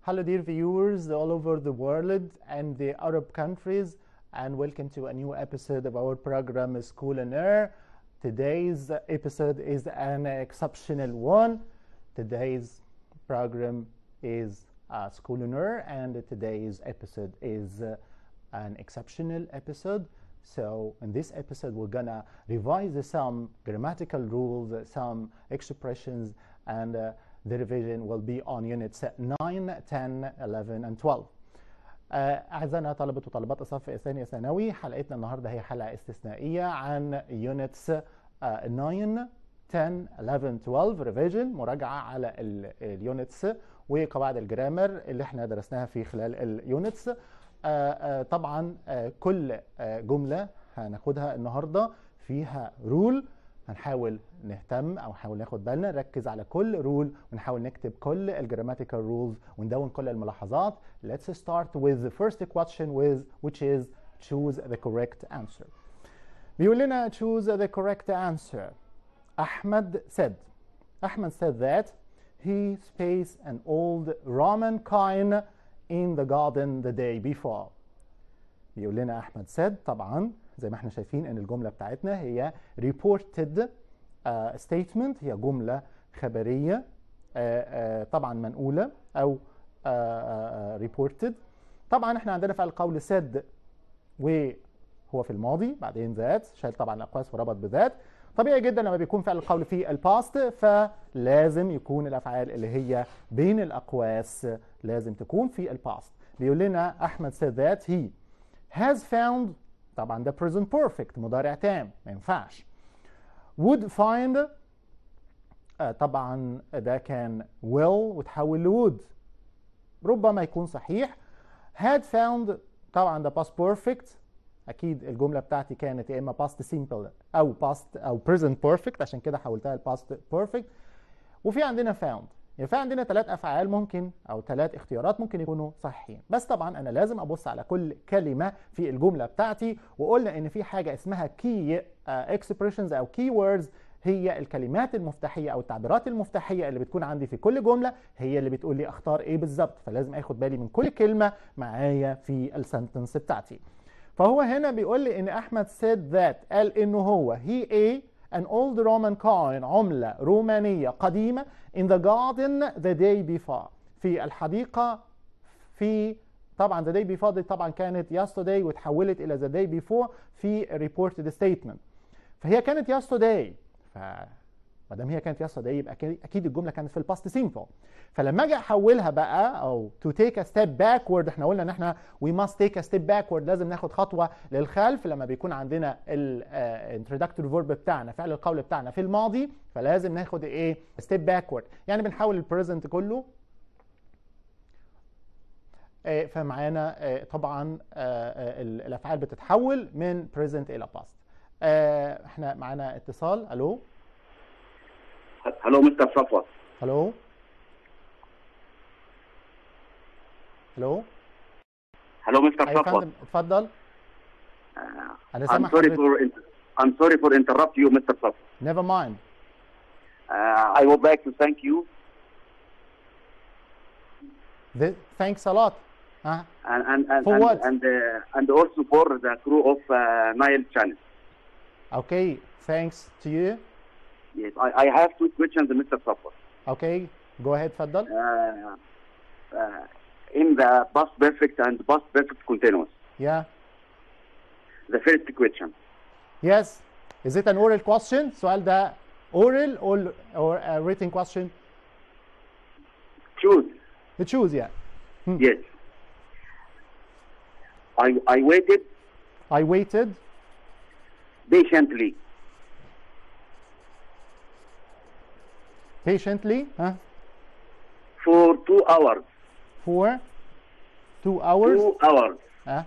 Hello, dear viewers all over the world and the Arab countries, and welcome to a new episode of our program School and Air. Today's episode is an exceptional one. Today's program is uh, School and Air, and today's episode is uh, an exceptional episode. So, in this episode, we're gonna revise some grammatical rules, some expressions, and uh, the revision will be on units 9, 10, 11, and 12. آه، أعزائنا طلبة وطالبات الصف الثاني ثانوي حلقتنا النهاردة هي حلقة استثنائية عن يونتس 9 10 11 12 ريفيجن مراجعة على اليونتس وقواعد الجرامر اللي احنا درسناها في خلال اليونتس طبعا آه، كل آه، جملة هناخدها النهاردة فيها رول هنحاول نهتم او نحاول ناخد بالنا نركز على كل رول ونحاول نكتب كل الجراماتيكال رولز وندون كل الملاحظات let's start with the first question with which is choose the correct answer بيقول لنا choose the correct answer أحمد said أحمد said that he spaced an old Roman coin in the garden the day before بيقول لنا أحمد said طبعا زي ما احنا شايفين ان الجمله بتاعتنا هي reported uh, statement هي جمله خبريه uh, uh, طبعا منقوله او uh, uh, reported طبعا احنا عندنا فعل القول said وهو في الماضي بعدين ذات شايل طبعا الاقواس وربط بذات طبيعي جدا لما بيكون فعل القول في الباست فلازم يكون الافعال اللي هي بين الاقواس لازم تكون في الباست بيقول لنا احمد said that he has found طبعا ده present perfect مضارع تام ما ينفعش would find آه طبعا ده كان will وتحول ل would ربما يكون صحيح had found طبعا ده past perfect اكيد الجمله بتاعتي كانت يا اما past simple او past او present perfect عشان كده حولتها ل past perfect وفي عندنا found يعني في عندنا ثلاث افعال ممكن او ثلاث اختيارات ممكن يكونوا صحيحين بس طبعا انا لازم ابص على كل كلمه في الجمله بتاعتي وقلنا ان في حاجه اسمها كي اكسبريشنز او كي ووردز هي الكلمات المفتاحيه او التعبيرات المفتاحيه اللي بتكون عندي في كل جمله هي اللي بتقول لي اختار ايه بالظبط فلازم اخد بالي من كل كلمه معايا في السنتنس بتاعتي فهو هنا بيقول لي ان احمد said that قال انه هو he a an old Roman coin عملة رومانية قديمة in the garden the day before في الحديقة في طبعا the day before دي طبعا كانت yesterday وتحولت إلى the day before في reported statement فهي كانت yesterday ف ما دام هي كانت yesterday يبقى اكيد الجمله كانت في الباست سيمبل فلما اجي احولها بقى او to take a step backward احنا قلنا ان احنا we must take a step backward لازم ناخد خطوه للخلف لما بيكون عندنا ال introductory verb بتاعنا فعل القول بتاعنا في الماضي فلازم ناخد ايه step backward يعني بنحول البريزنت كله فمعانا طبعا الافعال بتتحول من present الى past احنا معانا اتصال الو هلو مستر صفوت الو الو هلو مستر ايوه صفوت فندم اتفضل انا I'm سامع sorry حضرتك for I'm sorry for interrupt you Mr. صفوت never mind uh, I would like to thank you The, thanks a lot ها and and and For and, what? and, uh, and also for the crew of uh, Nile Channel okay thanks to you yes I, I have two questions Mr. صفوت okay go ahead اتفضل uh, uh, in the past perfect and past perfect continuous yeah the first question yes is it an oral question السؤال ده oral or or a written question choose choose yeah yes I I waited I waited patiently patiently huh, for two hours for two hours two hours huh,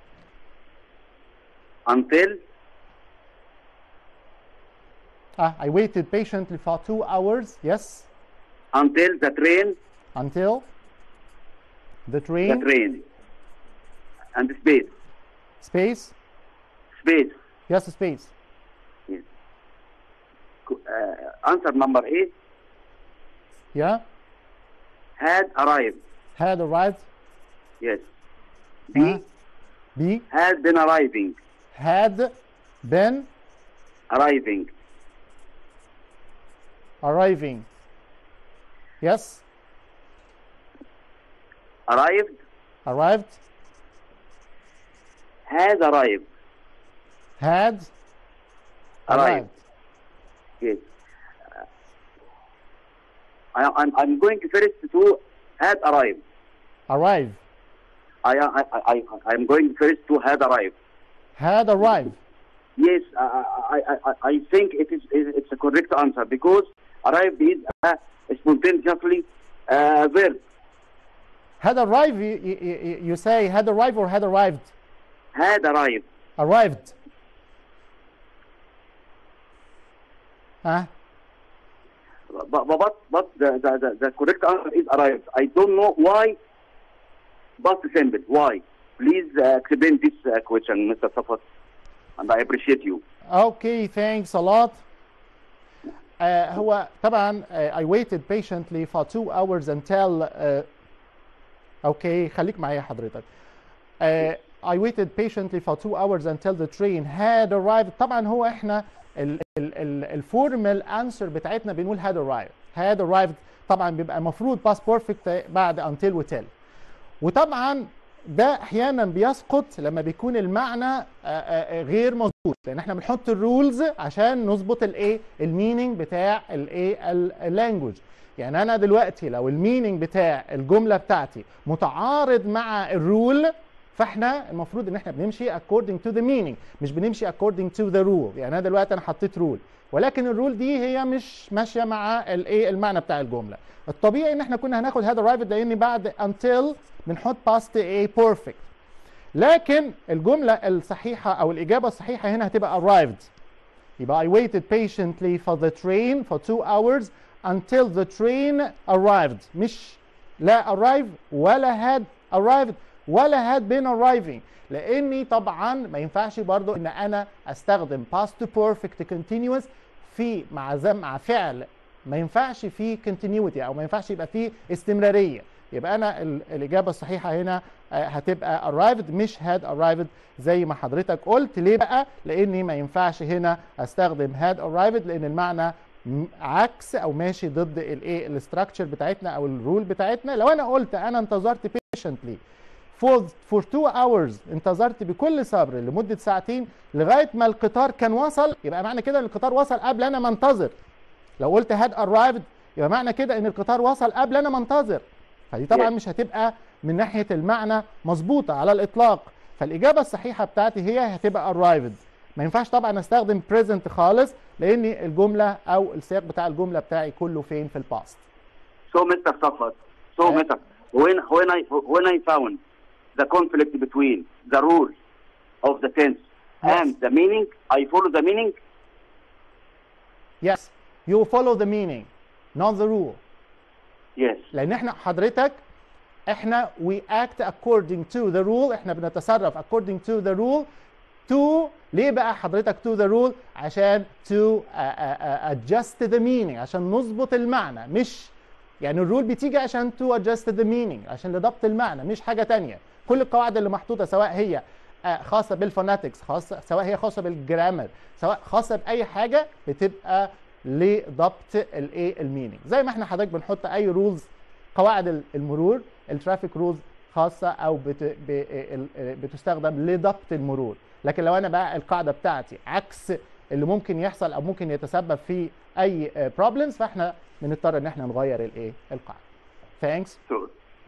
until ah, I waited patiently for two hours yes until the train until the train, the train and space space space yes space yes. Co- uh, answer number eight yeah had arrived had arrived Yes. B. Huh? B Had been arriving. had been Arriving. arriving yes Arrived. arrived Has arrived. had Arrived. Yes. Uh, I, I'm, I'm going first to had arrived. arrive I, I, I, I, I'm going first to had arrived. had arrived Yes, I, I, I, I- I think it is it's a correct answer because arrived is a spontaneously uh, verb. had arrived you, you, you- you say had arrived or had arrived Had arrived. arrived huh But, but, but, but the, the, the, the correct answer is arrived. I don't know why past simple. Why? Please uh, explain this uh, question, Mr. Safat. And I appreciate you. Okay, thanks a lot. Uh, هو طبعا uh, I waited patiently for two hours until uh, okay خليك معايا حضرتك. Uh, I waited patiently for two hours until the train had arrived. طبعا هو احنا الفورمال انسر بتاعتنا بنقول had arrived. had arrived طبعا بيبقى مفروض past perfect بعد until و till. وطبعا ده احيانا بيسقط لما بيكون المعنى آه، آه، غير مظبوط لان احنا بنحط الرولز عشان نظبط الايه الميننج بتاع الايه اللانجوج يعني انا دلوقتي لو الميننج بتاع الجمله بتاعتي متعارض مع الرول فاحنا المفروض ان احنا بنمشي according to the meaning مش بنمشي according to the rule يعني انا دلوقتي انا حطيت رول ولكن الرول دي هي مش ماشيه مع الايه المعنى بتاع الجمله الطبيعي ان احنا كنا هناخد هذا arrived لان بعد until بنحط past a perfect لكن الجمله الصحيحه او الاجابه الصحيحه هنا هتبقى arrived يبقى I waited patiently for the train for two hours until the train arrived مش لا arrive ولا had arrived ولا had been arriving لاني طبعا ما ينفعش برضو ان انا استخدم past perfect continuous في مع زم مع فعل ما ينفعش فيه continuity او ما ينفعش يبقى فيه استمراريه يبقى انا ال- الاجابه الصحيحه هنا آه، هتبقى arrived مش had arrived زي ما حضرتك قلت ليه بقى لاني ما ينفعش هنا استخدم had arrived لان المعنى م- عكس او ماشي ضد الايه الاستراكشر بتاعتنا او الرول بتاعتنا لو انا قلت انا انتظرت patiently for for two hours انتظرت بكل صبر لمده ساعتين لغايه ما القطار كان وصل يبقى معنى كده ان القطار وصل قبل انا ما انتظر لو قلت had arrived يبقى معنى كده ان القطار وصل قبل انا ما انتظر فدي طبعا Yes. مش هتبقى من ناحيه المعنى مظبوطه على الاطلاق فالاجابه الصحيحه بتاعتي هي هتبقى arrived ما ينفعش طبعا استخدم present خالص لان الجمله او السياق بتاع الجمله بتاعي كله فين في الباست So, Mr. Safat, so, Uh, Mr. When, when, I, when I found the conflict between the rule of the tense Yes. and the meaning, I follow the meaning. yes you follow the meaning not the rule Yes. لان احنا حضرتك احنا we act according to the rule احنا بنتصرف according to the rule to ليه بقى حضرتك to the rule عشان to uh, uh, uh, adjust the meaning عشان نظبط المعنى مش يعني الرول بتيجي عشان to adjust the meaning عشان لضبط المعنى مش حاجة تانية كل القواعد اللي محطوطة سواء هي آه، خاصة بالفوناتكس خاصة سواء هي خاصة بالجرامر سواء خاصة بأي حاجة بتبقى لضبط الايه المينينج زي ما احنا حضرتك بنحط اي رولز قواعد ال- المرور الترافيك رولز خاصة او بت ب- ال- بتستخدم لضبط المرور لكن لو انا بقى القاعدة بتاعتي عكس اللي ممكن يحصل او ممكن يتسبب في اي بروبلمز فاحنا بنضطر ان احنا نغير الايه القاعدة ثانكس So,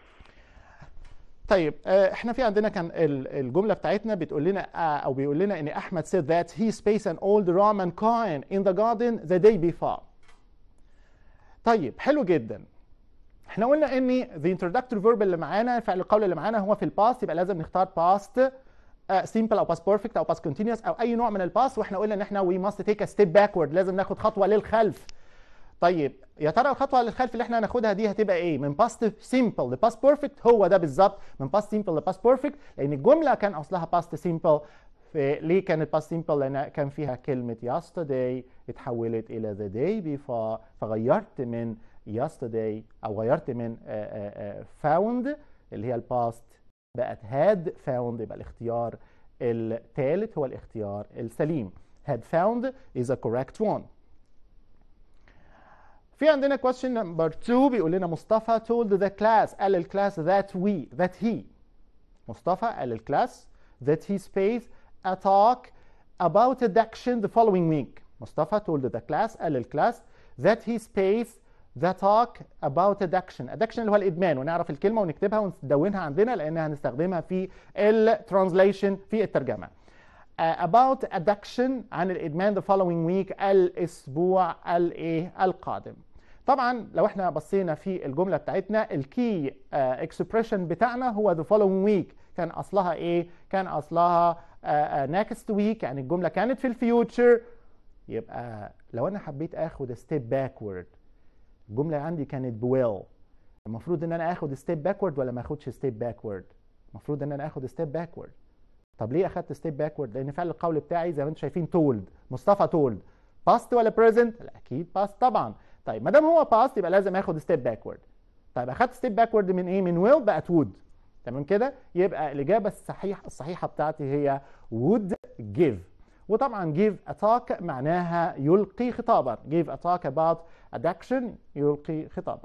طيب آه، احنا في عندنا كان ال- الجمله بتاعتنا بتقول لنا آه، او بيقول لنا ان احمد said that he spaced an old Roman coin in the garden the day before. طيب حلو جدا. احنا قلنا ان the introductory verb اللي معانا الفعل القولي اللي معانا هو في الباست يبقى لازم نختار past آه، simple او past perfect او past continuous او اي نوع من الباست واحنا قلنا ان احنا we must take a step backward لازم ناخد خطوه للخلف. طيب يا ترى الخطوه للخلف اللي احنا هناخدها دي هتبقى ايه من باست سيمبل لباست بيرفكت هو ده بالظبط من باست سيمبل لباست بيرفكت لان الجمله كان اصلها باست سيمبل ليه كانت باست سيمبل لان كان فيها كلمه yesterday اتحولت الى the day before فغيرت من yesterday او غيرت من found اللي هي الباست بقت had found يبقى الاختيار الثالث هو الاختيار السليم had found is a correct one في عندنا question number 2 بيقول لنا مصطفى told the class قال الكلاس that we that he مصطفى قال للكلاس that he space a talk about addiction the following week مصطفى told the class قال للكلاس that he space the talk about addiction addiction اللي هو الادمان ونعرف الكلمه ونكتبها وندونها عندنا لانها هنستخدمها في الترانزليشن في الترجمه uh, about addiction عن الادمان the following week الاسبوع الايه القادم طبعا لو احنا بصينا في الجمله بتاعتنا الكي اكسبريشن بتاعنا هو the following week كان اصلها ايه كان اصلها uh, uh, next week يعني الجمله كانت في الفيوتشر يبقى لو انا حبيت اخد ستيب باكورد الجمله عندي كانت بويل المفروض ان انا اخد ستيب باكورد ولا ما اخدش ستيب باكورد المفروض ان انا اخد ستيب باكورد طب ليه اخدت ستيب باكورد لان فعل القول بتاعي زي ما انتم شايفين تولد مصطفى تولد باست ولا بريزنت لا اكيد باست طبعا طيب ما دام هو باست يبقى لازم اخد ستيب باكورد طيب اخدت ستيب باكورد من ايه من ويل بقت وود تمام كده يبقى الاجابه الصحيحه الصحيحه بتاعتي هي would give وطبعا give a talk معناها يلقي خطابا give a talk about addiction يلقي خطابا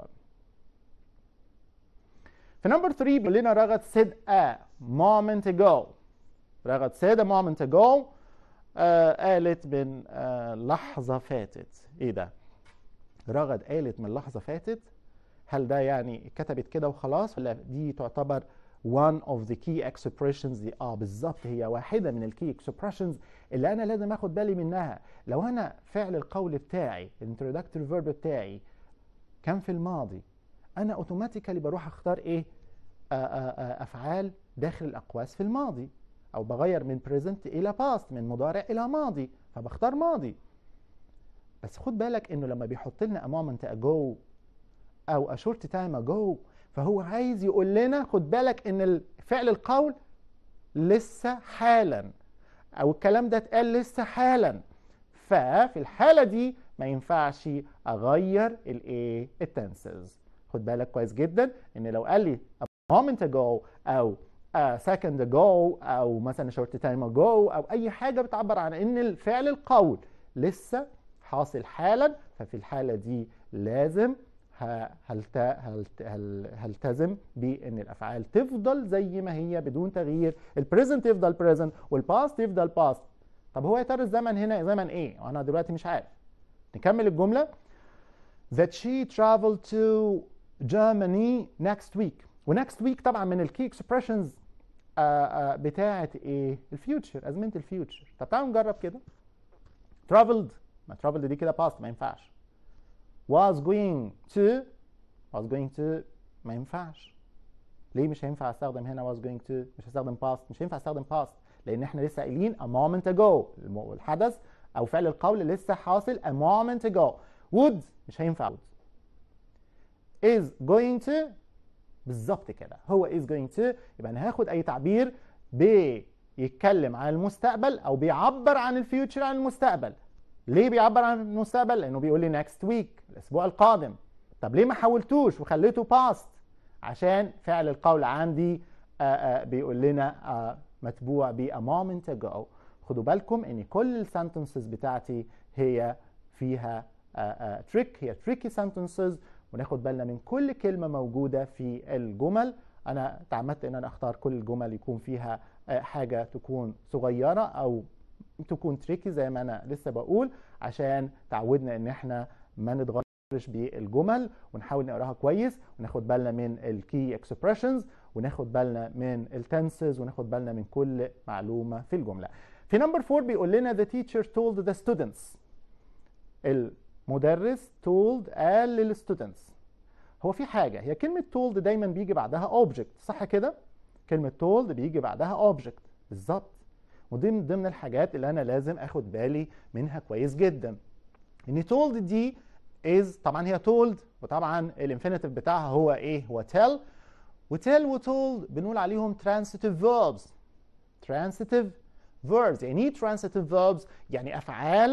في نمبر 3 بيقول لنا رغد said a moment ago رغد said a moment ago آه قالت من آه لحظة فاتت ايه ده رغد قالت من لحظة فاتت هل ده يعني كتبت كده وخلاص ولا دي تعتبر one of the key expressions دي اه بالظبط هي واحدة من الكي expressions اللي انا لازم اخد بالي منها لو انا فعل القول بتاعي الانترودكتوري فيرب بتاعي كان في الماضي انا اوتوماتيكالي بروح اختار ايه آآ آآ افعال داخل الاقواس في الماضي او بغير من present الى past من مضارع الى ماضي فبختار ماضي بس خد بالك انه لما بيحط لنا a moment ago او a short time ago فهو عايز يقول لنا خد بالك ان فعل القول لسه حالا او الكلام ده اتقال لسه حالا ففي الحاله دي ما ينفعش اغير الايه التنسز خد بالك كويس جدا ان لو قال لي a moment ago او a second ago او مثلا short time ago او اي حاجه بتعبر عن ان الفعل القول لسه حاصل حالا ففي الحاله دي لازم هلت... هلت... هلتزم بان الافعال تفضل زي ما هي بدون تغيير البريزنت يفضل بريزنت والباست يفضل باست طب هو يا ترى الزمن هنا زمن ايه وانا دلوقتي مش عارف نكمل الجمله that she traveled to Germany next week ونكست ويك طبعا من الكي اكسبريشنز بتاعه ايه الفيوتشر ازمنه الفيوتشر طب تعالوا نجرب كده traveled ما traveled دي كده باست ما ينفعش was going to was going to ما ينفعش ليه مش هينفع استخدم هنا was going to مش هستخدم past مش هينفع استخدم past لان احنا لسه قايلين a moment ago الحدث او فعل القول لسه حاصل a moment ago would مش هينفع would is going to بالظبط كده هو is going to يبقى انا هاخد اي تعبير بيتكلم عن المستقبل او بيعبر عن الفيوتشر عن المستقبل ليه بيعبر عن المستقبل؟ لأنه بيقول لي next week الأسبوع القادم. طب ليه ما حولتوش وخليته past؟ عشان فعل القول عندي آآ آآ بيقول لنا آآ متبوع ب a moment ago. خدوا بالكم إن كل السنتنسز بتاعتي هي فيها تريك هي tricky sentences وناخد بالنا من كل كلمة موجودة في الجمل. أنا تعمدت إن أنا أختار كل الجمل يكون فيها حاجة تكون صغيرة أو تكون تريكي زي ما انا لسه بقول عشان تعودنا ان احنا ما نتغرش بالجمل ونحاول نقراها كويس وناخد بالنا من الكي اكسبريشنز وناخد بالنا من التنسز وناخد بالنا من كل معلومه في الجمله. في نمبر 4 بيقول لنا the teacher told the students المدرس told قال للستودنتس هو في حاجه هي كلمه told دايما بيجي بعدها object صح كده؟ كلمه told بيجي بعدها object بالظبط ودي من ضمن الحاجات اللي انا لازم اخد بالي منها كويس جدا ان told دي is طبعا هي told وطبعا الانفينيتيف بتاعها هو ايه هو tell وتell وتولد بنقول عليهم transitive verbs transitive verbs يعني ايه transitive verbs يعني افعال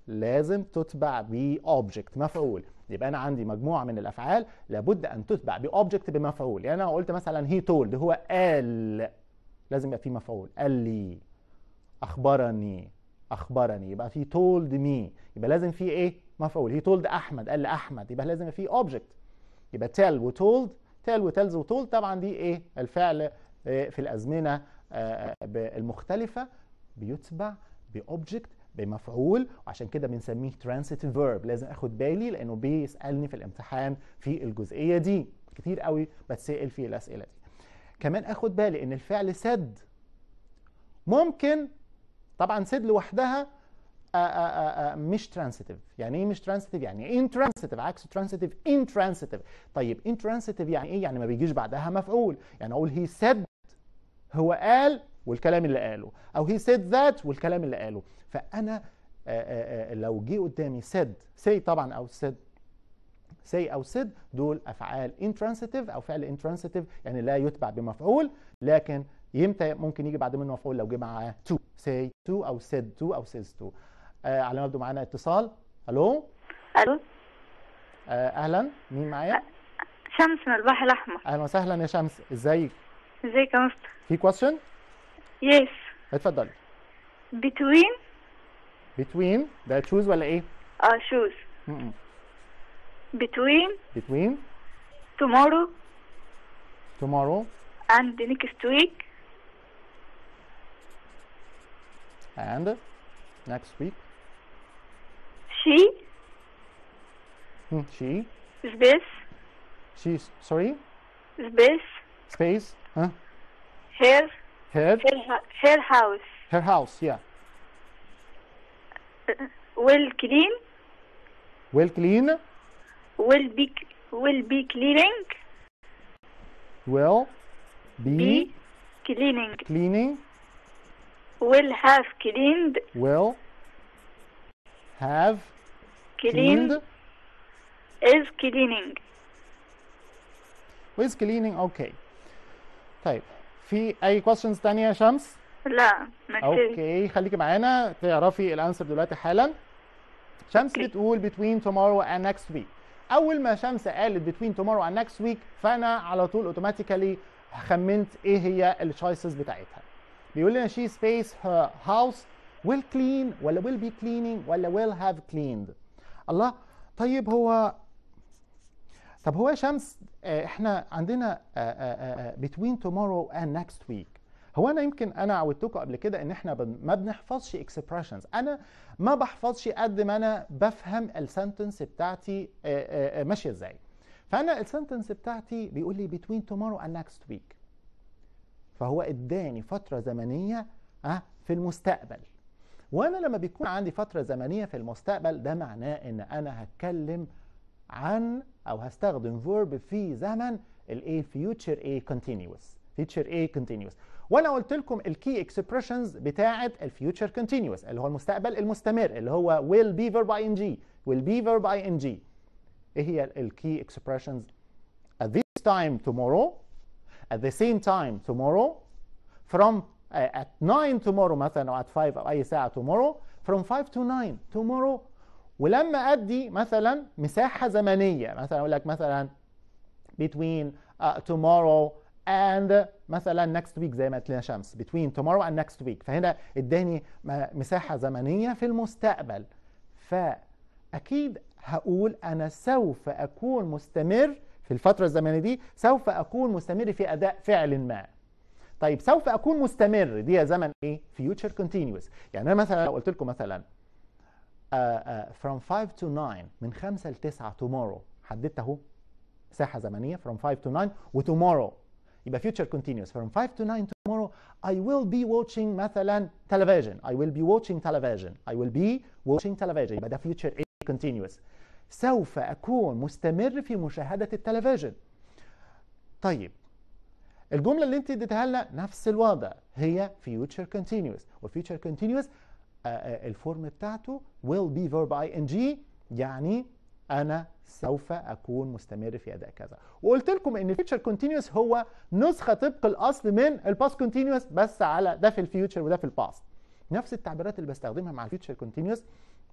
لازم تتبع بأوبجكت مفعول يبقى انا عندي مجموعه من الافعال لابد ان تتبع باوبجكت بمفعول يعني انا قلت مثلا هي تولد هو قال لازم يبقى في مفعول قال لي اخبرني اخبرني يبقى في تولد مي يبقى لازم في ايه مفعول هي تولد احمد قال لاحمد يبقى لازم في اوبجكت يبقى تيل وتولد تيل وتيلز وتولد طبعا دي ايه الفعل في الازمنه المختلفه بيتبع باوبجكت بمفعول وعشان كده بنسميه transitive verb لازم اخد بالي لانه بيسالني في الامتحان في الجزئيه دي كتير قوي بتسال في الاسئله دي كمان اخد بالي ان الفعل سد ممكن طبعا سد لوحدها آآ آآ مش ترانسيتيف يعني ايه مش ترانسيتيف يعني ان ترانسيتيف عكس ترانسيتيف ان ترانسيتيف طيب ان ترانسيتيف يعني ايه يعني ما بيجيش بعدها مفعول يعني اقول هي سد هو قال والكلام اللي قاله او هي said that والكلام اللي قاله فانا آآ آآ لو جه قدامي said say طبعا او said say او said دول افعال intransitive او فعل intransitive يعني لا يتبع بمفعول لكن يمتى ممكن يجي بعد منه مفعول لو جه معاه to say to او said to او says to آه على ما يبدو معانا اتصال الو الو آه اهلا مين معايا شمس من البحر الاحمر اهلا وسهلا يا شمس ازيك ازيك يا مستر في question يس اتفضلي between between ده choose ولا ايه اه shoes م-م. between between tomorrow tomorrow and next week and next week she Hmm, she space she's sorry space space huh her her her, ho- her house her house yeah will clean well clean will be will be cleaning will be, be cleaning cleaning will have cleaned will have cleaned cleaned is cleaning with cleaning okay طيب في اي questions تانية يا شمس لا ما كتير اوكي خليكي معانا تعرفي الانسر دلوقتي حالا شمس أوكي. بتقول between tomorrow and next week اول ما شمس قالت between tomorrow and next week فانا على طول اوتوماتيكالي خمنت ايه هي الشويسز بتاعتها بيقول لنا she space her house will clean ولا will be cleaning ولا will have cleaned الله طيب هو طب هو يا شمس آه، احنا عندنا آه، آه، آه، between tomorrow and next week هو انا يمكن انا عودتكم قبل كده ان احنا بن- ما بنحفظش expressions انا ما بحفظش قد ما انا بفهم السنتنس بتاعتي آه، آه، آه، ماشيه ازاي فانا السنتنس بتاعتي بيقول لي between tomorrow and next week فهو اداني فتره زمنيه اه في المستقبل وانا لما بيكون عندي فتره زمنيه في المستقبل ده معناه ان انا هتكلم عن او هستخدم فيرب في زمن الايه فيوتشر ايه كونتينيوس فيوتشر ايه كونتينيوس وانا قلت لكم الكي اكسبريشنز بتاعه الفيوتشر كونتينيوس اللي هو المستقبل المستمر اللي هو will be verb ing will be verb ing ايه هي الكي اكسبريشنز at this time tomorrow at the same time tomorrow from uh, at 9 tomorrow مثلا او at 5 او اي ساعه tomorrow from 5 to 9 tomorrow ولما ادي مثلا مساحه زمنيه مثلا اقول لك مثلا between uh, tomorrow and مثلا next week زي ما قلت لنا شمس between tomorrow and next week فهنا اداني م- مساحه زمنيه في المستقبل فاكيد هقول انا سوف اكون مستمر في الفتره الزمنيه دي سوف اكون مستمر في اداء فعل ما طيب سوف اكون مستمر دي زمن ايه future continuous يعني انا مثلا لو قلت لكم مثلا uh, uh, from 5 to 9 من 5 ل 9 tomorrow حددت اهو مساحه زمنيه from 5 to 9 و tomorrow يبقى future continuous from 5 to 9 tomorrow I will be watching مثلا television I will be watching television I will be watching television يبقى ده future continuous سوف أكون مستمر في مشاهدة التلفزيون طيب الجملة اللي انت اديتها لنا نفس الوضع هي future continuous وfuture continuous آه، آه، الفورم بتاعته will be verb ing يعني انا سوف اكون مستمر في اداء كذا وقلت لكم ان future continuous هو نسخه طبق الاصل من الباست continuous بس على ده في الفيوتشر وده في الباست نفس التعبيرات اللي بستخدمها مع الفيوتشر continuous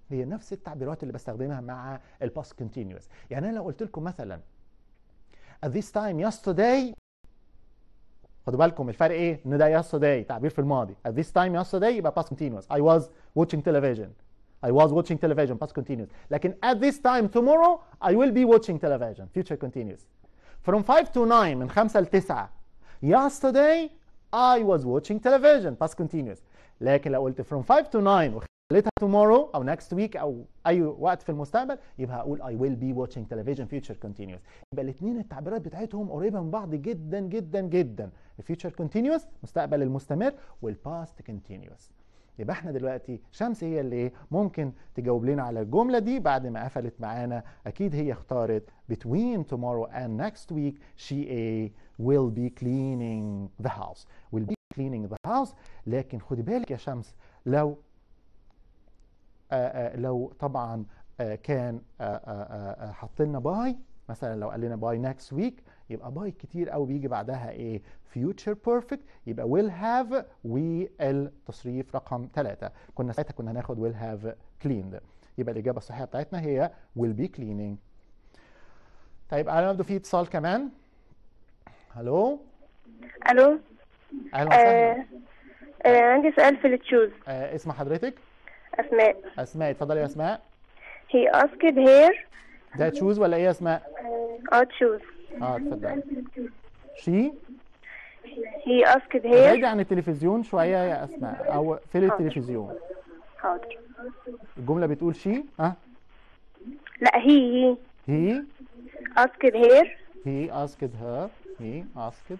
هي نفس التعبيرات اللي بستخدمها مع الباست continuous يعني انا لو قلت لكم مثلا at this time yesterday خدوا بالكم الفرق ايه ان ده yesterday تعبير في الماضي at this time yesterday يبقى past continuous I was watching television I was watching television past continuous لكن at this time tomorrow I will be watching television future continuous from 5 to 9 من 5 ل 9 yesterday I was watching television past continuous لكن لو قلت from 5 to 9 وخليتها tomorrow او next week او اي وقت في المستقبل يبقى هقول I will be watching television future continuous يبقى الاثنين التعبيرات بتاعتهم قريبه من بعض جدا جدا جدا الفيوتشر continuous مستقبل المستمر والباست continuous يبقى احنا دلوقتي شمس هي اللي ممكن تجاوب لنا على الجمله دي بعد ما قفلت معانا اكيد هي اختارت between tomorrow and next week she a will be cleaning the house will be cleaning the house لكن خدي بالك يا شمس لو آآ آآ لو طبعا آآ كان حط لنا باي مثلا لو قال لنا باي نكست ويك يبقى باي كتير قوي بيجي بعدها ايه future perfect يبقى will have والتصريف رقم ثلاثة كنا ساعتها كنا هناخد will have cleaned يبقى الإجابة الصحيحة بتاعتنا هي will be cleaning طيب أنا نبدو في اتصال كمان الو الو اهلا وسهلا آه آه عندي سؤال في التشوز آه اسم حضرتك اسماء اسماء اتفضلي يا اسماء he asked her ده تشوز ولا ايه يا اسماء اه تشوز اه اتفضلي شي he asked بعيد her عن التلفزيون شويه يا اسماء او في التلفزيون حاضر الجمله بتقول شي ها لا he he he asked her he asked her he asked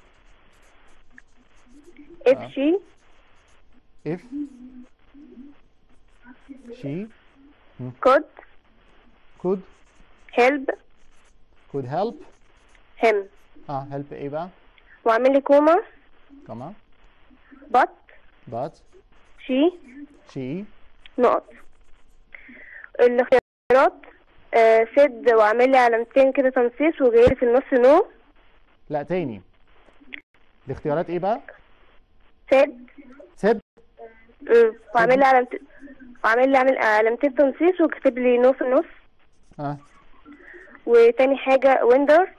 if آه. she if she could could help could help him اه help ايه بقى وعامل لي كوما كمان but but she she نقط الاختيارات آه سد وعامل لي علامتين كده تنصيص وجاي لي في النص نو لا تاني الاختيارات ايه بقى سد said مم. وعامل لي علامتين وعامل لي عامل علامتين تنصيص وكاتب لي نو في النص اه وتاني حاجة ويندرد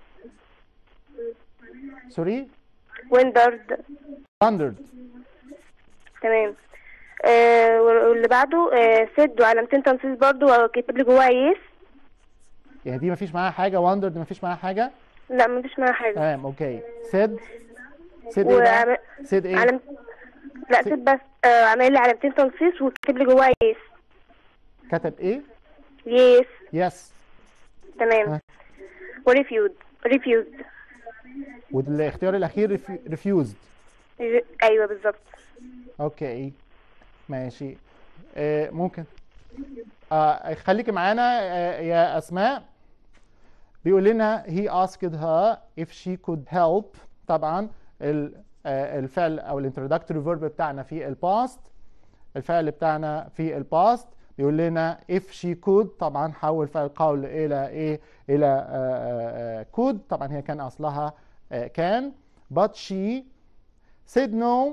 سوري ويندرد wondered تمام آه واللي بعده آه سد وعلامتين تنصيص برضو وكاتب لي جواها يس يعني دي مفيش معاها حاجه wondered مفيش معاها حاجه لا مفيش معاها حاجة تمام اوكي said said ايه بقى وعم... said ايه علم... لا سد بس آه عامل لي علامتين تنصيص وكاتب لي جواها يس كتب ايه يس yes تمام ها. وريفيود ريفيوز والاختيار الاخير refu- refused ايوه بالظبط اوكي ماشي آه ممكن آه خليكي معانا آه يا اسماء بيقول لنا he asked her if she could help طبعا ال- آه الفعل او الانترودكتوري فيرب بتاعنا في الباست الفعل بتاعنا في الباست بيقول لنا if she could طبعا حول فعل قول الى ايه الى آه آه آه could طبعا هي كان اصلها آه كان but she said no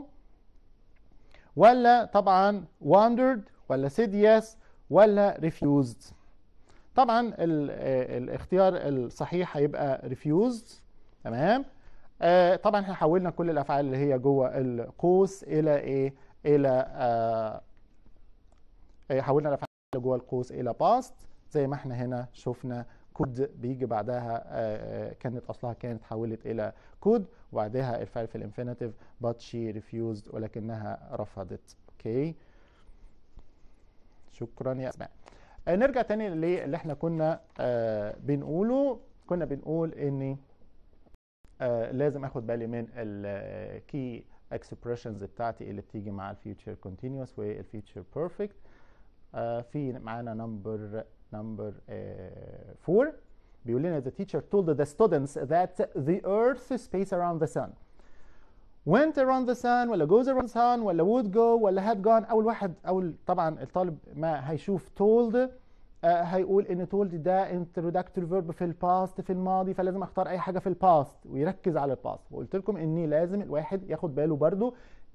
ولا طبعا wondered ولا said yes ولا refused طبعا ال- آه، الاختيار الصحيح هيبقى refused تمام آه، طبعا احنا حولنا كل الافعال اللي هي جوه القوس الى ايه الى آه، آه، حولنا الافعال اللي جوه القوس الى past زي ما احنا هنا شفنا could بيجي بعدها آه، آه، كانت اصلها كانت اتحولت الى could وبعدها الفعل في الانفينيتيف but she refused ولكنها رفضت اوكي شكرا يا اسماء آه، نرجع تاني للي احنا كنا آه، بنقوله كنا بنقول اني آه، لازم اخد بالي من الكي اكسبريشنز بتاعتي اللي بتيجي مع الفيوتشر كونتينوس والفيوتشر بيرفكت في معانا نمبر نمبر 4 بيقول لنا the teacher told the students that the earth space around the sun went around the sun ولا goes around the sun ولا would go ولا had gone اول واحد اول طبعا الطالب ما هيشوف told آه، هيقول ان told ده introductory verb في الباست في الماضي فلازم اختار اي حاجه في الباست ويركز على الباست وقلت لكم اني لازم الواحد ياخد باله برضو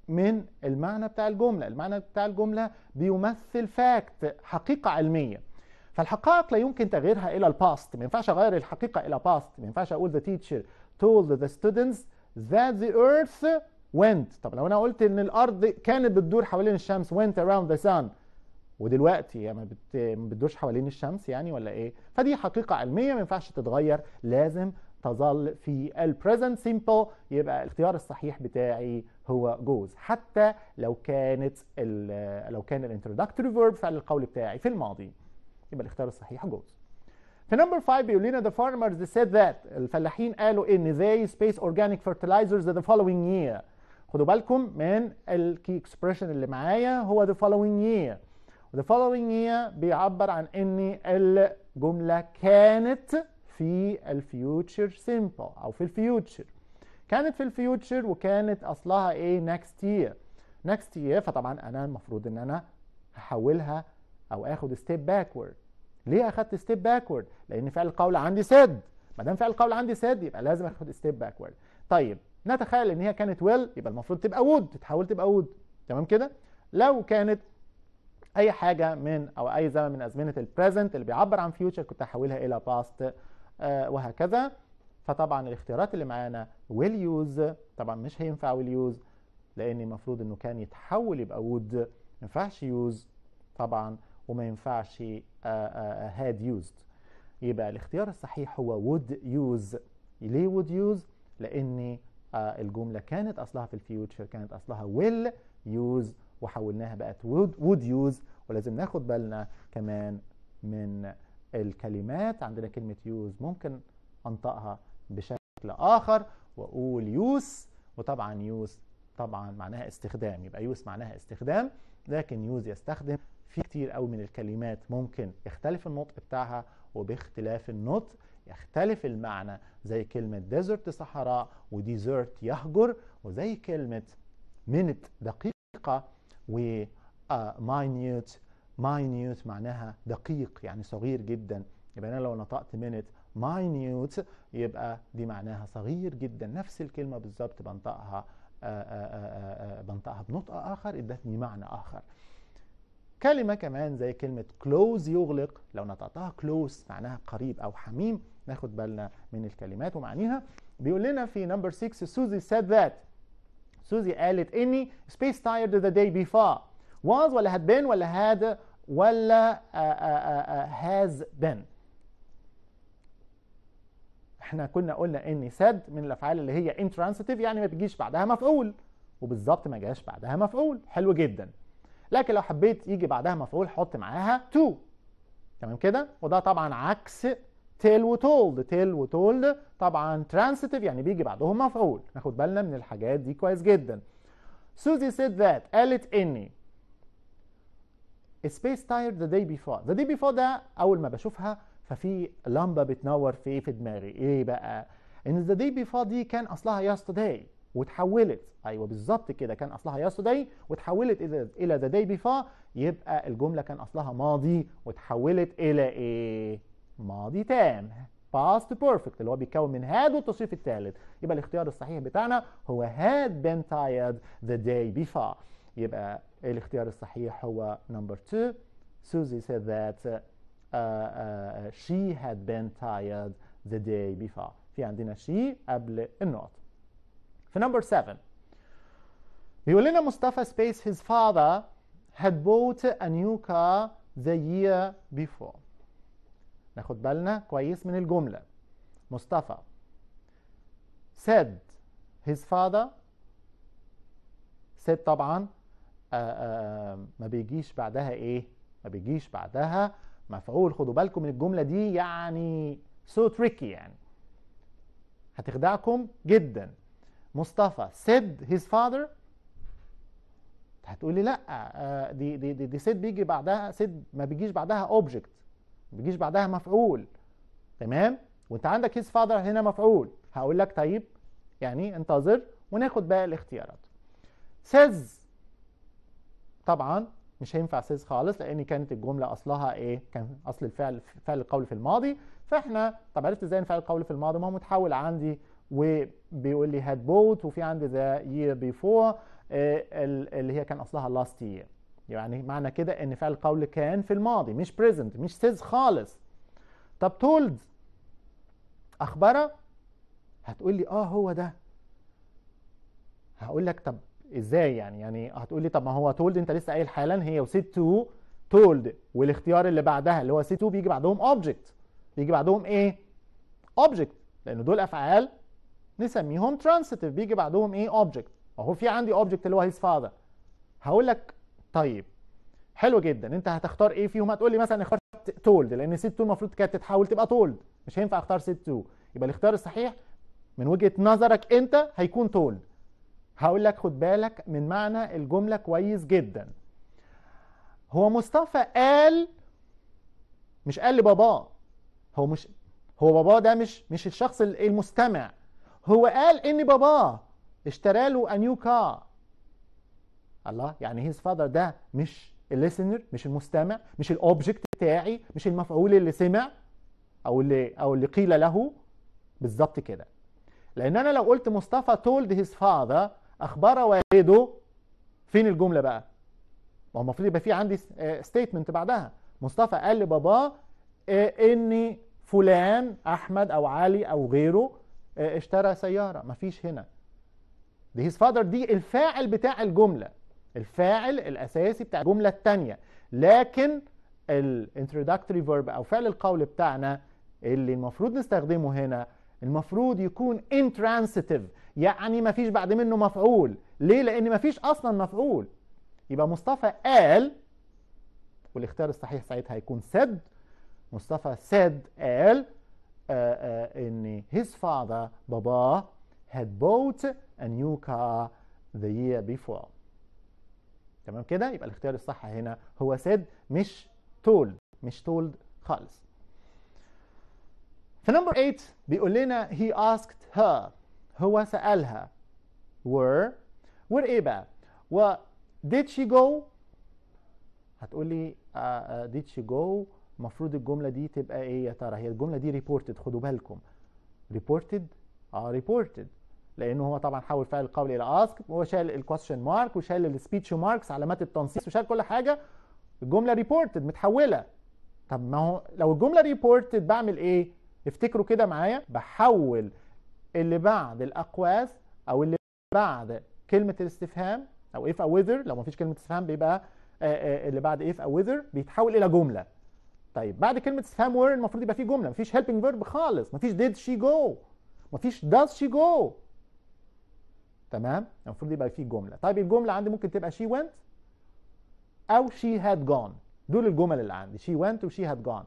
من المعنى بتاع الجملة المعنى بتاع الجملة بيمثل فاكت حقيقة علمية فالحقائق لا يمكن تغييرها إلى الباست ما ينفعش أغير الحقيقة إلى باست ما ينفعش أقول the teacher told the students that the earth went طب لو أنا قلت إن الأرض كانت بتدور حوالين الشمس went around the sun ودلوقتي يعني ما بت- ما بتدورش حوالين الشمس يعني ولا ايه فدي حقيقة علمية ما ينفعش تتغير لازم تظل في البريزنت سيمبل يبقى الاختيار الصحيح بتاعي هو جوز حتى لو كانت ال- لو كان الانترودكتوري فيرب فعل القول بتاعي في الماضي يبقى الاختيار الصحيح جوز في نمبر 5 بيقول لنا the farmers said that الفلاحين قالوا ان they space organic fertilizers the following year خدوا بالكم من الكي اكسبريشن اللي معايا هو the following year the following year بيعبر عن ان الجملة كانت في الفيوتشر سيمبل او في الفيوتشر كانت في الفيوتشر وكانت اصلها ايه next year next year فطبعا انا المفروض ان انا هحولها او اخد ستيب باكورد ليه اخدت ستيب باكورد لان فعل القول عندي سد ما دام فعل القول عندي سد يبقى لازم اخد ستيب باكورد طيب نتخيل ان هي كانت ويل يبقى المفروض تبقى وود تتحول تبقى وود تمام كده لو كانت اي حاجه من او اي زمن من ازمنه البريزنت اللي بيعبر عن فيوتشر كنت هحولها الى باست آه وهكذا فطبعا الاختيارات اللي معانا ويل يوز طبعا مش هينفع ويل يوز لان المفروض انه كان يتحول يبقى وود ما ينفعش يوز طبعا وما ينفعش هاد يوزد يبقى الاختيار الصحيح هو would use ليه would use لان آه الجمله كانت اصلها في الفيوتشر كانت اصلها will use وحولناها بقت would, would use ولازم ناخد بالنا كمان من الكلمات عندنا كلمه use ممكن انطقها بشكل اخر واقول use وطبعا use طبعا معناها استخدام يبقى use معناها استخدام لكن use يستخدم في كتير قوي من الكلمات ممكن يختلف النطق بتاعها وباختلاف النطق يختلف المعنى زي كلمة ديزرت صحراء وديزرت يهجر وزي كلمة منت دقيقة و ماينيوت ماينيوت معناها دقيق يعني صغير جدا يبقى أنا لو نطقت منت ماينيوت يبقى دي معناها صغير جدا نفس الكلمة بالظبط بنطقها آآ آآ بنطقها بنطق آخر ادتني معنى آخر كلمة كمان زي كلمة كلوز يغلق لو نطقتها كلوز معناها قريب أو حميم ناخد بالنا من الكلمات ومعانيها بيقول لنا في نمبر 6 سوزي said that سوزي قالت إني space tired the day before was ولا had been ولا had ولا uh, uh, uh, has been احنا كنا قلنا ان said من الافعال اللي هي intransitive يعني ما بيجيش بعدها مفعول وبالظبط ما جاش بعدها مفعول حلو جدا لكن لو حبيت يجي بعدها مفعول حط معاها to تمام كده وده طبعا عكس tell وتولد tell وتولد طبعا transitive يعني بيجي بعدهم مفعول ناخد بالنا من الحاجات دي كويس جدا سوزي said that قالت اني space tired the day before the day before ده اول ما بشوفها ففي لمبه بتنور في في دماغي ايه بقى ان the day before دي كان اصلها yesterday وتحولت ايوه بالظبط كده كان اصلها yesterday وتحولت الى الى the day before يبقى الجمله كان اصلها ماضي وتحولت الى ايه ماضي تام past perfect اللي هو بيتكون من had والتصريف الثالث يبقى الاختيار الصحيح بتاعنا هو had been tired the day before يبقى الاختيار الصحيح هو number two Susie said that uh, uh, she had been tired the day before في عندنا she قبل النقط في number seven بيقول لنا مصطفى space his father had bought a new car the year before ناخد بالنا كويس من الجملة مصطفى said his father said طبعا آآ آآ ما بيجيش بعدها ايه ما بيجيش بعدها مفعول خدوا بالكم من الجملة دي يعني so tricky يعني هتخدعكم جدا مصطفى said his father هتقولي لا دي دي دي, دي said بيجي بعدها said ما بيجيش بعدها object ما بيجيش بعدها مفعول تمام وانت عندك his father هنا مفعول هقول لك طيب يعني انتظر وناخد بقى الاختيارات says طبعا مش هينفع says خالص لان كانت الجمله اصلها ايه كان اصل الفعل فعل القول في الماضي فاحنا طب عرفت ازاي فعل القول في الماضي ما هو متحول عندي وبيقول لي had bought وفي عندي the year before آه، ال- اللي هي كان اصلها last year يعني معنى كده ان فعل القول كان في الماضي مش present مش says خالص طب told اخبره هتقول لي اه هو ده هقول لك طب ازاي يعني يعني هتقول لي طب ما هو told انت لسه قايل حالا هي وسيت تو told والاختيار اللي بعدها اللي هو سي تو بيجي بعدهم object بيجي بعدهم ايه object لان دول افعال نسميهم transitive بيجي بعدهم ايه object اهو في عندي object اللي هو his father هقول لك طيب حلو جدا انت هتختار ايه فيهم هتقول لي مثلا اختار told لان سيت تو المفروض كانت تتحول تبقى told مش هينفع اختار سيت تو يبقى الاختيار الصحيح من وجهة نظرك انت هيكون told هقول لك خد بالك من معنى الجملة كويس جدا هو مصطفى قال مش قال لباباه هو مش هو باباه ده مش مش الشخص ال- المستمع هو قال ان باباه اشترى له نيو كار الله يعني هيز فادر ده مش الليسنر مش المستمع مش الاوبجكت بتاعي مش المفعول اللي سمع او اللي او اللي قيل له بالظبط كده لان انا لو قلت مصطفى told his father اخبر والده فين الجمله بقى ما هو المفروض يبقى في عندي ستيتمنت بعدها مصطفى قال لباباه آه، ان فلان احمد او علي او غيره آه، اشترى سياره مفيش هنا دي his father دي الفاعل بتاع الجمله الفاعل الاساسي بتاع الجمله الثانيه لكن الانترودكتوري فيرب او فعل القول بتاعنا اللي المفروض نستخدمه هنا المفروض يكون intransitive يعني مفيش بعد منه مفعول ليه لان مفيش اصلا مفعول يبقى مصطفى قال والاختيار الصحيح ساعتها هيكون said مصطفى said قال آه آه ان his father باباه had bought a new car the year before تمام كده يبقى الاختيار الصح هنا هو said مش told مش told خالص في نمبر 8 بيقول لنا he asked her هو سألها were were ايه بقى و did she go هتقول لي uh, uh, did she go المفروض الجملة دي تبقى ايه يا ترى هي الجملة دي reported خدوا بالكم reported اه reported لانه هو طبعا حول فعل القول الى ask وهو شال الكويستشن مارك وشال السبيتش ماركس علامات التنصيص وشال كل حاجة الجملة reported متحولة طب ما هو لو الجملة reported بعمل ايه افتكروا كده معايا بحول اللي بعد الاقواس او اللي بعد كلمة الاستفهام او if او whether لو ما فيش كلمة استفهام بيبقى آآ آآ اللي بعد if او whether بيتحول الى جملة طيب بعد كلمة استفهام were المفروض يبقى فيه جملة مفيش helping verb خالص مفيش did she go مفيش does she go تمام المفروض يبقى فيه جملة طيب الجملة عندي ممكن تبقى she went او she had gone دول الجمل اللي عندي she went و she had gone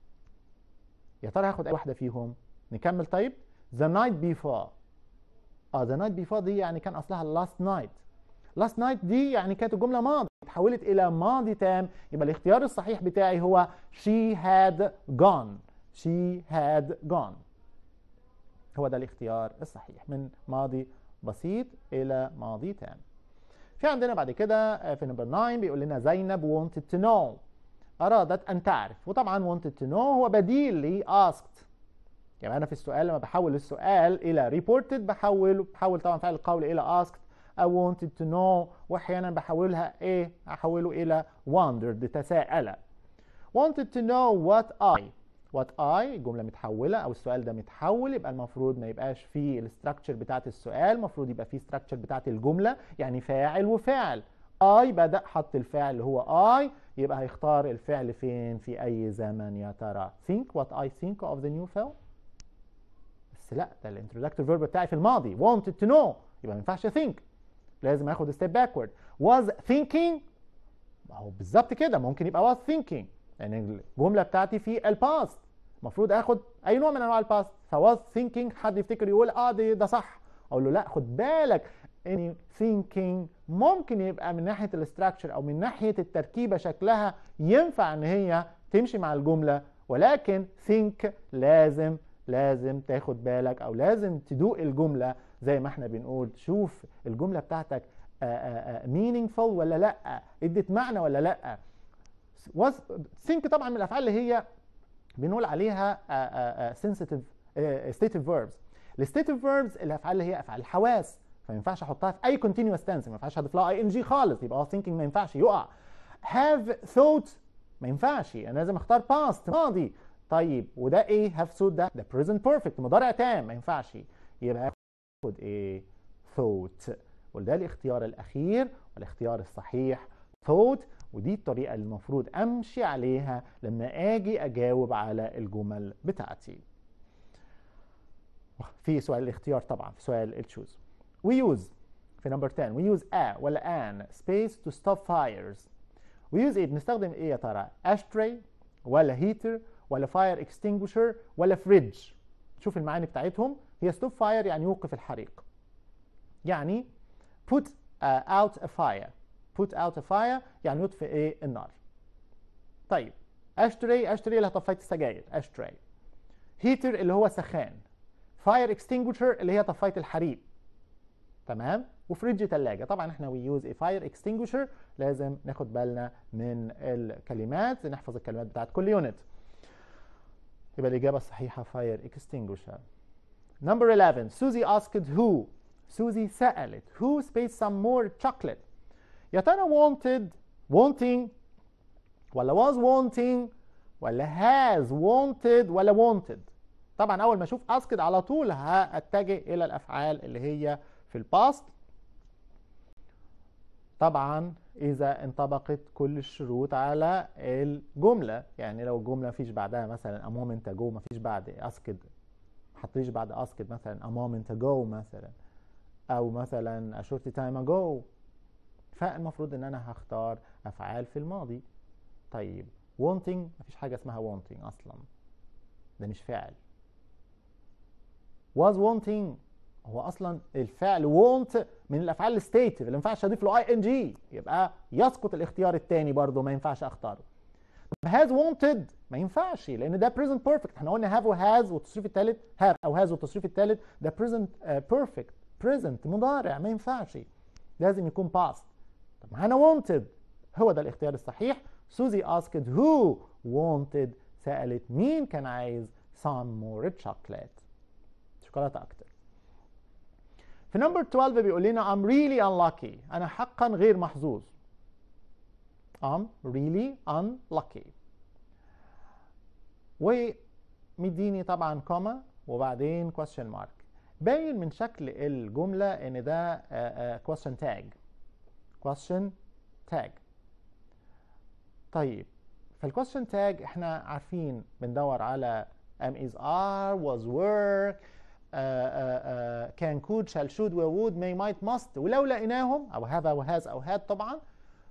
يا ترى هاخد اي واحدة فيهم نكمل طيب the night before اه the night before دي يعني كان اصلها last night last night دي يعني كانت الجملة ماضي اتحولت الى ماضي تام يبقى الاختيار الصحيح بتاعي هو she had gone she had gone هو ده الاختيار الصحيح من ماضي بسيط الى ماضي تام في عندنا بعد كده في نمبر 9 بيقول لنا زينب wanted to know أرادت أن تعرف وطبعا wanted to know هو بديل ل asked يعني أنا في السؤال لما بحول السؤال إلى reported بحول بحول طبعا فعل القول إلى asked أو wanted to know وأحيانا بحولها إيه أحوله إلى wondered تساءل wanted to know what I what I الجملة متحولة أو السؤال ده متحول يبقى المفروض ما يبقاش فيه الاستراكشر بتاعت السؤال المفروض يبقى فيه استراكشر بتاعت الجملة يعني فاعل وفعل I بدأ حط الفعل اللي هو I يبقى هيختار الفعل فين في أي زمن يا ترى think what I think of the new film بس لا ده الانترودكتور فيرب بتاعي في الماضي wanted to know يبقى ما ينفعش think لازم اخد step backward was thinking ما هو بالظبط كده ممكن يبقى was thinking لان يعني الجمله بتاعتي في الباست المفروض اخد اي نوع من انواع الباست فواز thinking حد يفتكر يقول اه ده, ده صح اقول له لا خد بالك ان thinking ممكن يبقى من ناحيه الاستراكشر او من ناحيه التركيبه شكلها ينفع ان هي تمشي مع الجمله ولكن think لازم لازم تاخد بالك او لازم تدوق الجمله زي ما احنا بنقول شوف الجمله بتاعتك آآ آآ meaningful ولا لا ادت معنى ولا لا think طبعا من الافعال اللي هي بنقول عليها sensitive stative verbs الستيتيف verbs الافعال اللي هي افعال الحواس فما ينفعش احطها في اي continuous tense ما ينفعش اضيف لها اي ان جي خالص يبقى thinking ما ينفعش يقع have thought ما ينفعش انا لازم اختار past ماضي طيب وده ايه have thought ده ده present perfect مضارع تام ما ينفعش يبقى هاخد ايه thought وده الاختيار الاخير والاختيار الصحيح thought ودي الطريقه اللي المفروض امشي عليها لما اجي اجاوب على الجمل بتاعتي في سؤال الاختيار طبعا في سؤال التشوز we use في نمبر 10 we use a ولا an space to stop fires we use ايه بنستخدم ايه يا ترى ashtray ولا heater ولا fire extinguisher ولا fridge شوف المعاني بتاعتهم هي stop fire يعني يوقف الحريق يعني put uh, out a fire put out a fire يعني يطفئ ايه النار طيب ashtray ashtray اللي طفايه السجاير ashtray heater اللي هو سخان fire extinguisher اللي هي طفايه الحريق تمام وفريج ثلاجه طبعا احنا وي يوز فاير اكستنجوشر لازم ناخد بالنا من الكلمات نحفظ الكلمات بتاعت كل يونت يبقى الاجابه الصحيحه فاير اكستنجوشر Number 11 Susie asked who Susie سألت who space some more chocolate يا ترى wanted wanting ولا was wanting ولا has wanted ولا wanted طبعا اول ما اشوف asked على طول هاتجه الى الافعال اللي هي في الباست طبعا اذا انطبقت كل الشروط على الجمله يعني لو الجمله مفيش بعدها مثلا a moment ago مفيش بعد asked ما حطيش بعد asked مثلا a moment ago مثلا او مثلا a short time ago فالمفروض ان انا هختار افعال في الماضي طيب wanting مفيش حاجه اسمها wanting اصلا ده مش فعل was wanting هو اصلا الفعل want من الافعال الستيتيف اللي ما ينفعش اضيف له اي ان جي يبقى يسقط الاختيار الثاني برضه ما ينفعش اختاره has wanted ما ينفعش لان ده present perfect احنا قلنا have وهاز والتصريف الثالث have او has والتصريف الثالث ده present uh, perfect present مضارع ما ينفعش لازم يكون past طب معانا wanted هو ده الاختيار الصحيح سوزي asked who wanted سألت مين كان عايز some more chocolate شوكولاتة أكتر في نمبر 12 بيقول لنا I'm really unlucky أنا حقا غير محظوظ I'm really unlucky ومديني طبعا كوما وبعدين question mark باين من شكل الجملة إن ده uh, uh, question tag question tag طيب فالquestion tag احنا عارفين بندور على am is are was were uh, uh, uh, can could shall should will would may might must ولو لقيناهم او have او has او had طبعا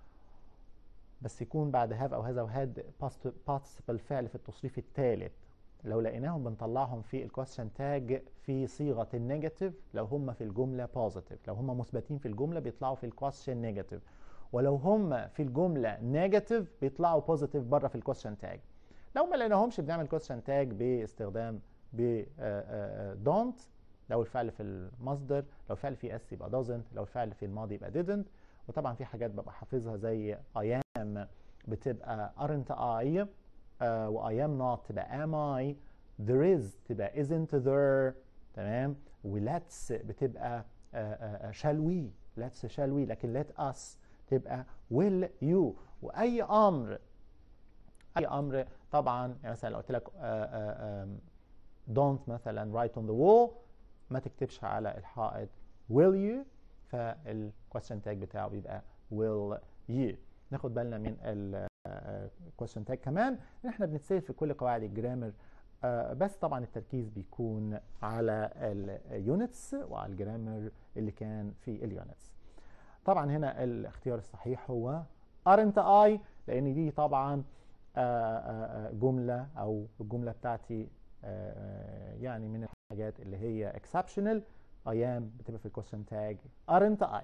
بس يكون بعد have او has او had participle فعل في التصريف الثالث لو لقيناهم بنطلعهم في الكويستشن تاج في صيغه النيجاتيف لو هم في الجمله بوزيتيف لو هم مثبتين في الجمله بيطلعوا في الكويستشن نيجاتيف ولو هم في الجمله نيجاتيف بيطلعوا بوزيتيف بره في الكويستشن تاج لو ما لقيناهمش بنعمل كويستشن تاج باستخدام ب don't لو الفعل في المصدر لو الفعل في اس يبقى doesn't لو الفعل في الماضي يبقى didn't وطبعا في حاجات ببقى حافظها زي I am بتبقى aren't I uh, و I am not تبقى am I there is تبقى isn't there تمام و let's بتبقى uh, uh, shall we let's shall we لكن let us تبقى will you واي امر اي امر طبعا يعني مثلا لو قلت لك uh, uh, um, don't مثلا write on the wall ما تكتبش على الحائط will you فالquestion tag بتاعه بيبقى will you ناخد بالنا من الكويستشن تاج كمان ان احنا بنتسال في كل قواعد الجرامر آه بس طبعا التركيز بيكون على اليونتس وعلى الجرامر اللي كان في اليونتس طبعا هنا الاختيار الصحيح هو aren't I لان دي طبعا آه آه جمله او الجمله بتاعتي يعني من الحاجات اللي هي exceptional I am بتبقى في الكويستشن تاج aren't I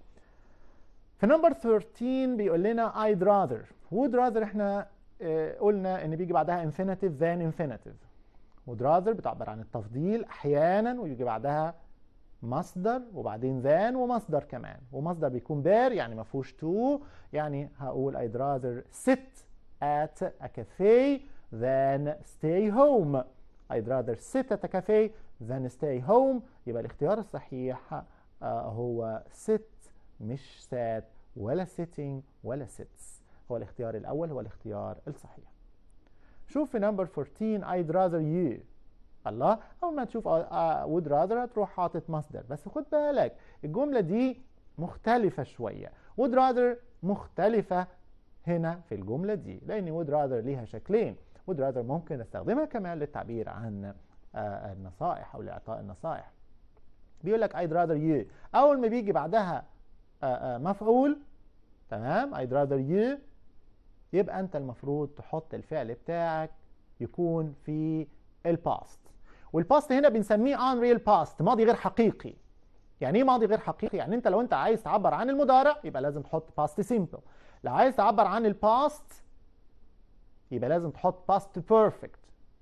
في نمبر 13 بيقول لنا I'd rather would rather احنا اه قلنا ان بيجي بعدها infinitive than infinitive would rather بتعبر عن التفضيل احيانا ويجي بعدها مصدر وبعدين than ومصدر كمان ومصدر بيكون there يعني ما فيهوش to يعني هقول I'd rather sit at a cafe than stay home I'd rather sit at a cafe than stay home يبقى الاختيار الصحيح آه هو sit مش sat ولا sitting ولا sits هو الاختيار الأول هو الاختيار الصحيح شوف في نمبر 14 I'd rather you الله أول ما تشوف uh, would rather هتروح حاطط مصدر بس خد بالك الجملة دي مختلفة شوية would rather مختلفة هنا في الجملة دي لأن would rather ليها شكلين would rather ممكن استخدمها كمان للتعبير عن uh, النصائح أو لإعطاء النصائح بيقول لك I'd rather you أول ما بيجي بعدها uh, مفعول تمام I'd rather you يبقى أنت المفروض تحط الفعل بتاعك يكون في الباست والباست هنا بنسميه unreal past ماضي غير حقيقي يعني ايه ماضي غير حقيقي يعني انت لو انت عايز تعبر عن المضارع يبقى لازم تحط past simple لو عايز تعبر عن الباست يبقى لازم تحط past perfect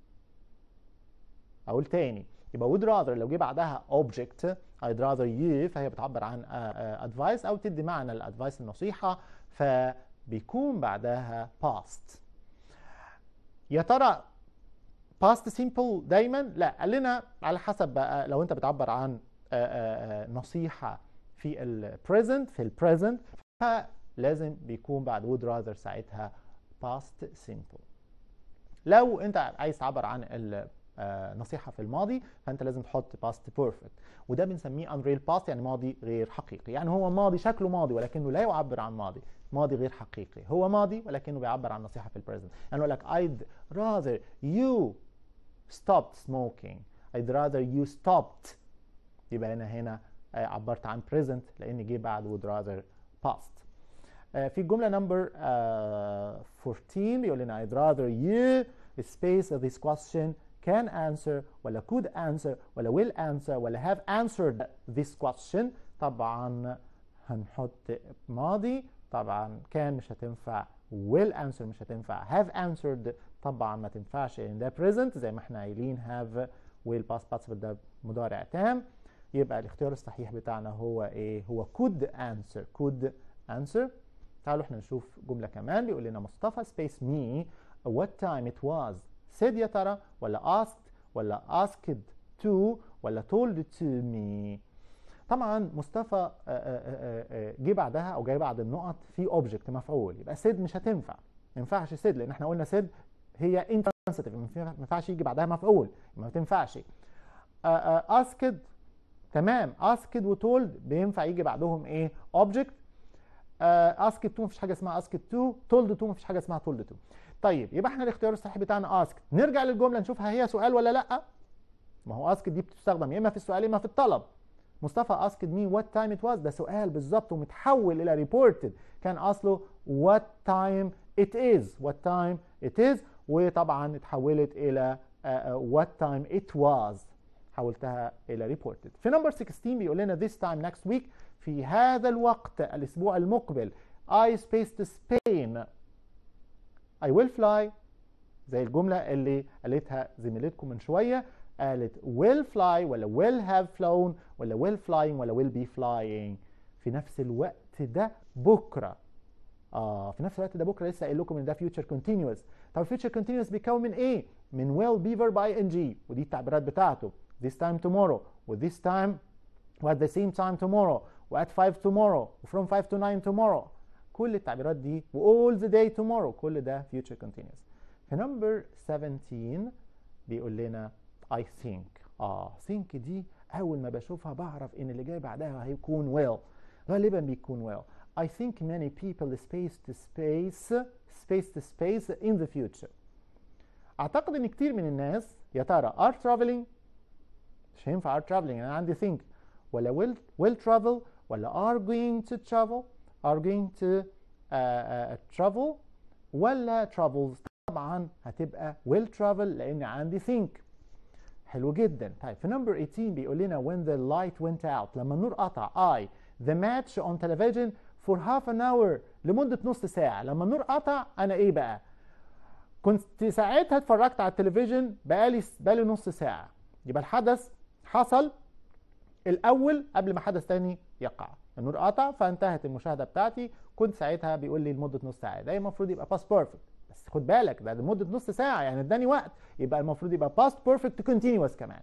اقول تاني يبقى would rather لو جه بعدها object I'd rather you فهي بتعبر عن advice او تدي معنى الادفايس النصيحه فبيكون بعدها past يا ترى past simple دايما لا قال لنا على حسب بقى لو انت بتعبر عن نصيحه في البريزنت في البريزنت فلازم بيكون بعد would rather ساعتها past simple لو انت عايز تعبر عن النصيحه في الماضي فانت لازم تحط past perfect وده بنسميه unreal past يعني ماضي غير حقيقي يعني هو ماضي شكله ماضي ولكنه لا يعبر عن ماضي ماضي غير حقيقي هو ماضي ولكنه بيعبر عن نصيحه في البريزنت يعني يقول لك I'd rather you stopped smoking I'd rather you stopped يبقى انا هنا عبرت عن present لان جه بعد would rather past في الجمله نمبر 14 بيقول لنا I'd rather you space this question can answer ولا could answer ولا will answer ولا have answered this question طبعا هنحط ماضي طبعا كان مش هتنفع will answer مش هتنفع have answered طبعا ما تنفعش ان ده present زي ما احنا قايلين have will past participle ده مضارع تام يبقى الاختيار الصحيح بتاعنا هو ايه هو could answer could answer تعالوا احنا نشوف جمله كمان بيقول لنا مصطفى space me what time it was said يا ترى ولا asked ولا asked to ولا told to me طبعا مصطفى جه بعدها او جاي بعد النقط في اوبجكت مفعول يبقى سيد مش هتنفع ما ينفعش سيد لان احنا قلنا سيد هي انترانسيتيف ما ينفعش يجي بعدها مفعول ما تنفعش اسكد تمام اسكد وتولد بينفع يجي بعدهم ايه اوبجكت اسكد تو مفيش حاجه اسمها اسكد تو تولد تو مفيش حاجه اسمها تولد تو طيب يبقى احنا الاختيار الصحيح بتاعنا اسكد نرجع للجمله نشوفها هي سؤال ولا لا ما هو اسكد دي بتستخدم يا اما في السؤال يا اما في الطلب مصطفى اسكد مي وات تايم ات واز ده سؤال بالظبط ومتحول الى ريبورتد كان اصله وات تايم ات از وات تايم ات از وطبعا اتحولت الى وات تايم ات واز حولتها الى ريبورتد في نمبر 16 بيقول لنا this time next week في هذا الوقت الاسبوع المقبل I space to Spain I will fly زي الجملة اللي قالتها زميلتكم من شوية قالت will fly ولا will have flown ولا will flying ولا will be flying في نفس الوقت ده بكرة اه في نفس الوقت ده بكرة لسه قايل لكم ان ده future continuous طب future continuous بيكون من ايه؟ من will be verb ing ودي التعبيرات بتاعته this time tomorrow و this time و at the same time tomorrow و at 5 tomorrow و from 5 to 9 tomorrow كل التعبيرات دي و all the day tomorrow كل ده future continuous في number 17 بيقول لنا I think اه think دي اول ما بشوفها بعرف ان اللي جاي بعدها هيكون well غالبا بيكون well I think many people space to space space to space in the future اعتقد ان كتير من الناس يا ترى are traveling مش هينفع are traveling انا عندي think ولا will will travel ولا are going to travel are going to uh, uh, travel ولا travels طبعا هتبقى will travel لان عندي think حلو جدا طيب في نمبر 18 بيقول لنا when the light went out لما النور قطع I the match on television for half an hour لمدة نص ساعة لما النور قطع أنا إيه بقى كنت ساعتها اتفرجت على التلفزيون بقالي بقالي نص ساعة يبقى الحدث حصل الأول قبل ما حدث تاني يقع النور قطع فانتهت المشاهدة بتاعتي كنت ساعتها بيقول لي لمدة نص ساعة ده المفروض يبقى باست بيرفكت بس خد بالك ده لمدة نص ساعة يعني اداني وقت يبقى المفروض يبقى باست بيرفكت كونتينوس كمان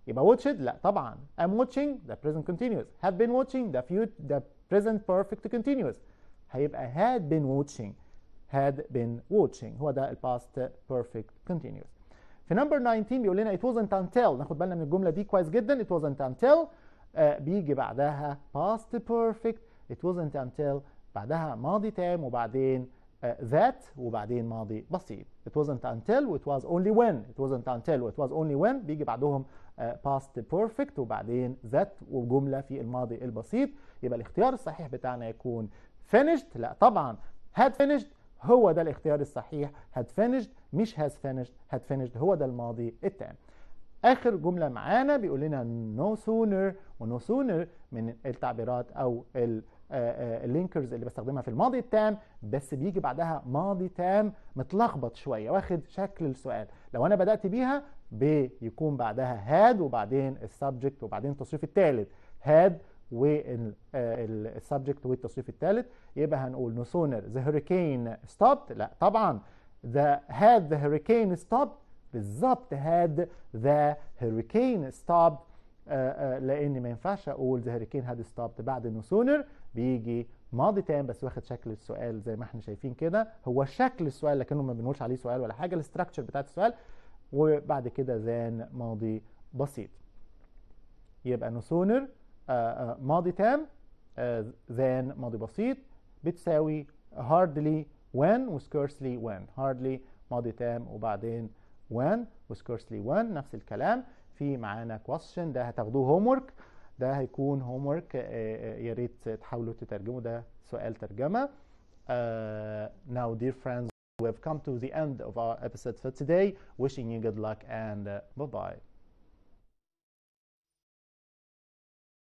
يبقى watched لا طبعا am watching ده present continuous have been watching ده future ده present perfect continuous هيبقى had been watching had been watching هو ده ال past perfect continuous في نمبر 19 بيقول لنا it wasn't until ناخد بالنا من الجمله دي كويس جدا it wasn't until آه بيجي بعدها past perfect it wasn't until بعدها ماضي تام وبعدين uh, that وبعدين ماضي بسيط it wasn't until it was only when it wasn't until it was only when بيجي بعدهم uh, past perfect وبعدين that وجملة في الماضي البسيط يبقى الاختيار الصحيح بتاعنا يكون finished لا طبعا had finished هو ده الاختيار الصحيح had finished مش has finished had finished هو ده الماضي التام اخر جمله معانا بيقول لنا no sooner و no sooner من التعبيرات او اللينكرز اللي بستخدمها في الماضي التام بس بيجي بعدها ماضي تام متلخبط شويه واخد شكل السؤال لو انا بدات بيها بيكون بعدها had وبعدين السبجكت وبعدين التصريف الثالث had والسبجكت والتصريف الثالث يبقى هنقول no sooner the hurricane stopped لا طبعا the had the hurricane stopped بالظبط had the hurricane stopped آه آه لان ما ينفعش اقول the hurricane had stopped بعد no sooner بيجي ماضي تام بس واخد شكل السؤال زي ما احنا شايفين كده هو شكل السؤال لكنه ما بنقولش عليه سؤال ولا حاجه الاستراكشر بتاعت السؤال وبعد كده ذان ماضي بسيط يبقى no sooner آه ماضي تام ذان ماضي بسيط بتساوي hardly when و scarcely when hardly ماضي تام وبعدين when و scarcely when نفس الكلام في معانا question ده هتاخدوه هوم ورك ده هيكون هوم ورك يا ريت تحاولوا تترجموا ده سؤال ترجمه uh, now dear friends we have come to the end of our episode for today wishing you good luck and uh, bye bye